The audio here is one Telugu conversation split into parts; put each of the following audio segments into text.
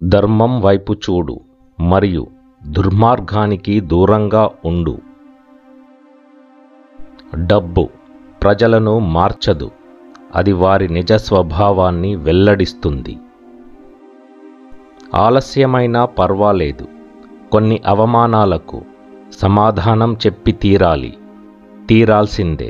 ధర్మం వైపు చూడు మరియు దుర్మార్గానికి దూరంగా ఉండు డబ్బు ప్రజలను మార్చదు అది వారి నిజ స్వభావాన్ని వెల్లడిస్తుంది ఆలస్యమైనా పర్వాలేదు కొన్ని అవమానాలకు సమాధానం చెప్పి తీరాలి తీరాల్సిందే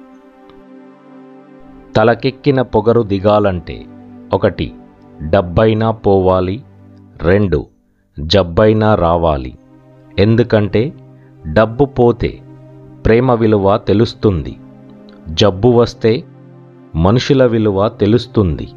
తలకెక్కిన పొగరు దిగాలంటే ఒకటి డబ్బైనా పోవాలి రెండు జబ్బైనా రావాలి ఎందుకంటే డబ్బు పోతే ప్రేమ విలువ తెలుస్తుంది జబ్బు వస్తే మనుషుల విలువ తెలుస్తుంది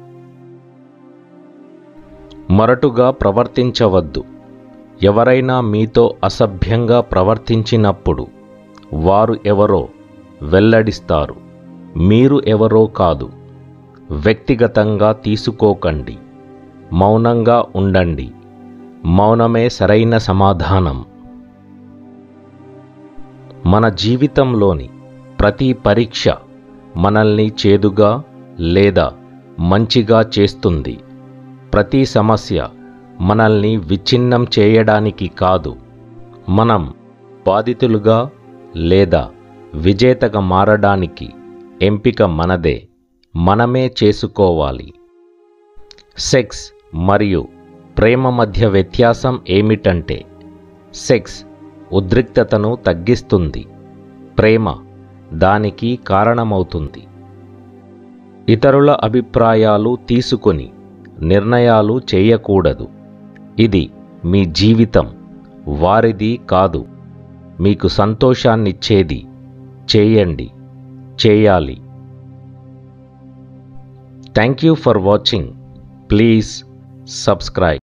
మొరటుగా ప్రవర్తించవద్దు ఎవరైనా మీతో అసభ్యంగా ప్రవర్తించినప్పుడు వారు ఎవరో వెల్లడిస్తారు మీరు ఎవరో కాదు వ్యక్తిగతంగా తీసుకోకండి మౌనంగా ఉండండి మౌనమే సరైన సమాధానం మన జీవితంలోని ప్రతి పరీక్ష మనల్ని చేదుగా లేదా మంచిగా చేస్తుంది ప్రతి సమస్య మనల్ని విచ్ఛిన్నం చేయడానికి కాదు మనం బాధితులుగా లేదా విజేతగా మారడానికి ఎంపిక మనదే మనమే చేసుకోవాలి సెక్స్ మరియు ప్రేమ మధ్య వ్యత్యాసం ఏమిటంటే సెక్స్ ఉద్రిక్తతను తగ్గిస్తుంది ప్రేమ దానికి కారణమవుతుంది ఇతరుల అభిప్రాయాలు తీసుకొని నిర్ణయాలు చేయకూడదు ఇది మీ జీవితం వారిది కాదు మీకు సంతోషాన్నిచ్చేది చేయండి చేయాలి thank you for watching please subscribe